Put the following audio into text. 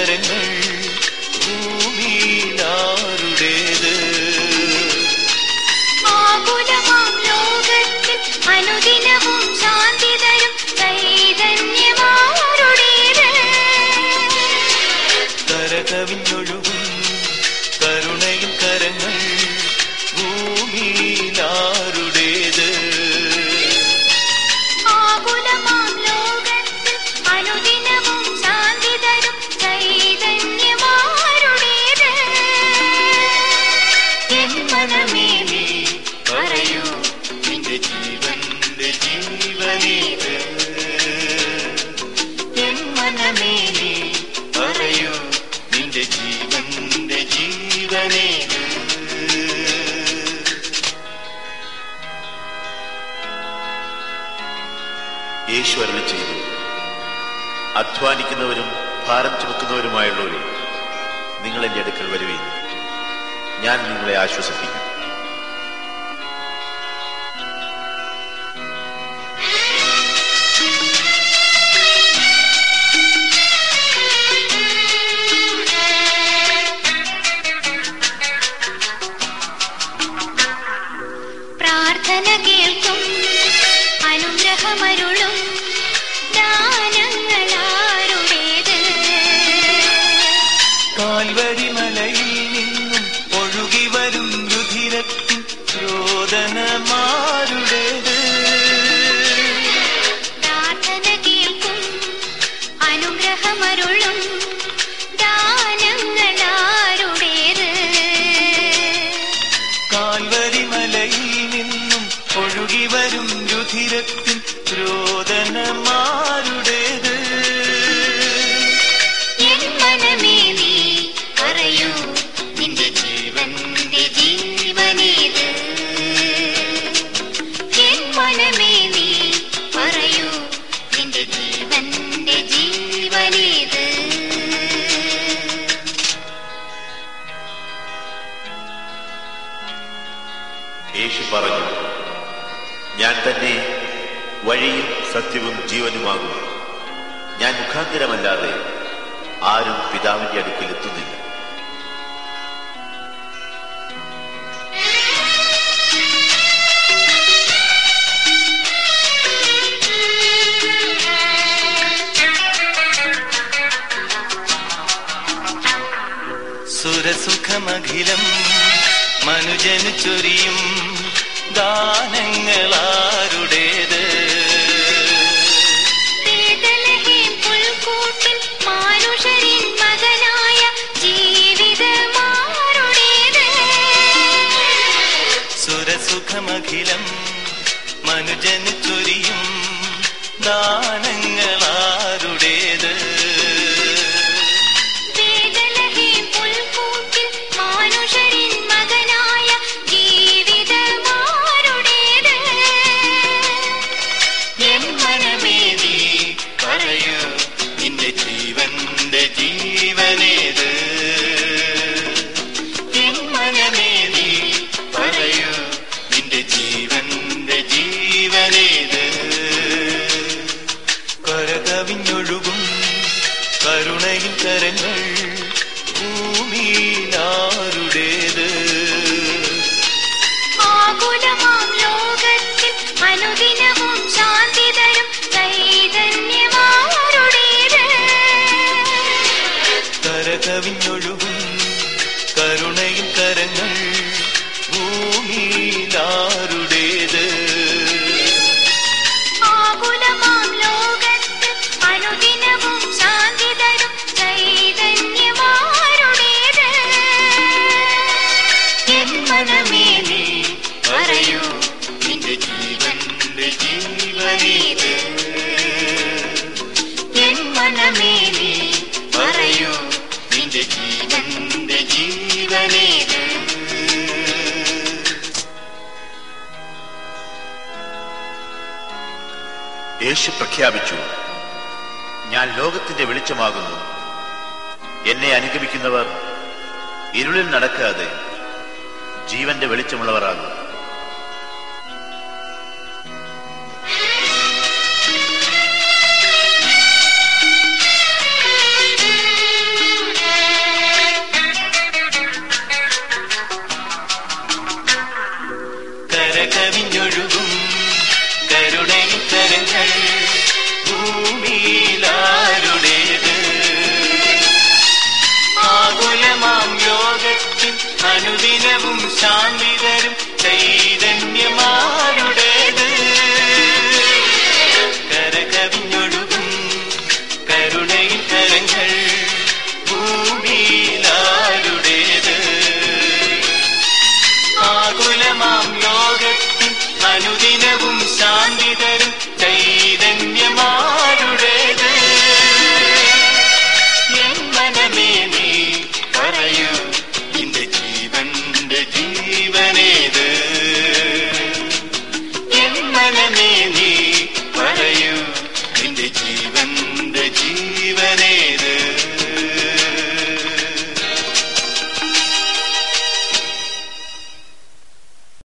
കരങ്ങൾ ഭൂമിയിലാരുടേത് ആകുലമാം ലോകത്തിൽ അനുദിനവും ശാന്തി തരും ചൈതന്യമാരുടേത് കരകവിഞ്ഞൊഴുകും കരുണയും കരങ്ങൾ ഭൂമിയിലാരുടേത് ആകുലമാം ലോകത്തിൽ അനുദിനവും ശാന്തി തരും ചൈതന്യമാരുടേത് എൻ മനമേ നീ പറയൂ നിന്റെ ജീവന്റെ ജീവനേത് എൻ മനമേ നീ പറയൂ നിന്റെ ജീവന്റെ ജീവനേത് യേശു അരുളി ചെയ്തു അധ്വാനിക്കുന്നവരും ഭാരം ചുമക്കുന്നവരുമായുള്ളവരെ നിങ്ങൾ എന്റെ അടുക്കൽ വരുവീൻ ഞാൻ നിങ്ങളെ ആശ്വസിപ്പിക്കും പ്രാർത്ഥന കേൾക്കും അനുഗ്രഹമരുളും ദാനങ്ങളാരുടേത് കാൽവരി മലയിൽ നിന്നും ഒഴുകി വരും രുധിരത്തിൻ രോദനമാരുടേത് പ്രാർത്ഥന കേൾക്കും അനുഗ്രഹമരുളും ദാനങ്ങളാരുടേത് കാൽവരി മലയിൽ നിന്നും ഒഴുകി വരും രുധിരത്തിൻ രോദനമാരുടേത് എൻ മനമേ നീ പറയൂ നിന്റെ ജീവന്റെ ജീവനേത് എൻ മനമേ നീ പറയൂ നിന്റെ ജീവന്റെ ജീവനേത് യേശു പറഞ്ഞു ഞാൻ തന്നെ വഴിയും സത്യവും ജീവനുമാകും ഞാൻ മുഖാന്തരമല്ലാതെ ആരും പിതാവിന്റെ അടുക്കൽ എത്തുന്നില്ല സുരസുഖമഖിലം മനുജന് ചൊരിയും ദാനങ്ങളാരുടേത് ബേഥലഹേം പുൽക്കൂട്ടിൽ മാനുഷരിൻ മകനായ ജീവിതമാരുടേത് സുരസുഖമഖിലം മനുജന് ചൊരിയും ദാനങ്ങളാരുടേത് ബേഥലഹേം പുൽക്കൂട്ടിൽ മാനുഷരിൻ മകനായ ജീവിതമാരുടേത് എൻ മനമേ നീ പറയൂ നിന്റെ ജീവന്റെ ജീവനേത് എൻ മനമേ നീ പറയൂ നിന്റെ ജീവന്റെ ജീവനേത് കരകവിഞ്ഞൊഴുകും കരുണയിൽ കരങ്ങൾ ഭൂമിയിലാരുടേത് ആകുലമാം ലോകത്തിൽ അനുദിനവും ശാന്തി തരും ചൈതന്യമാരുടേത് കരകവിഞ്ഞൊഴുകും കരുണയിൽ കരങ്ങൾ ഭൂമിയിലാരുടേത് ആകുലമാം ലോകത്തിൽ അനുദിനവും ശാന്തി തരും ചൈതന്യമാരുടേത് എൻ മനമേ നീ പറയൂ നിന്റെ ജീവന്റെ ജീവനേത് എൻ മനമേ നീ പറയൂ നിന്റെ ജീവന്റെ ജീവനേത് യേശു പ്രഖ്യാപിച്ചു ഞാൻ ലോകത്തിന്റെ വെളിച്ചമാകുന്നു എന്നെ അനുഗമിക്കുന്നവർ ഇരുളിൽ നടക്കാതെ ജീവന്റെ വെളിച്ചമുള്ളവരാകും അനുദിനവും ശാന്തി തരും ചൈതന്യമാരുടേത് കരകവിഞ്ഞൊഴുകും കരുണയിൽ കരങ്ങൾ ഭൂമിയിലാരുടേത് ആകുലമാം ലോകത്തിൽ അനുദിനവും ശാന്തി തരും ചൈതന്യമാരുടേത് എൻ മനമേ നീ പറയൂ നിന്റെ ജീവന്റെ ജീവനേത് എൻ മനമേ നീ പറയൂ നിന്റെ ജീവൻ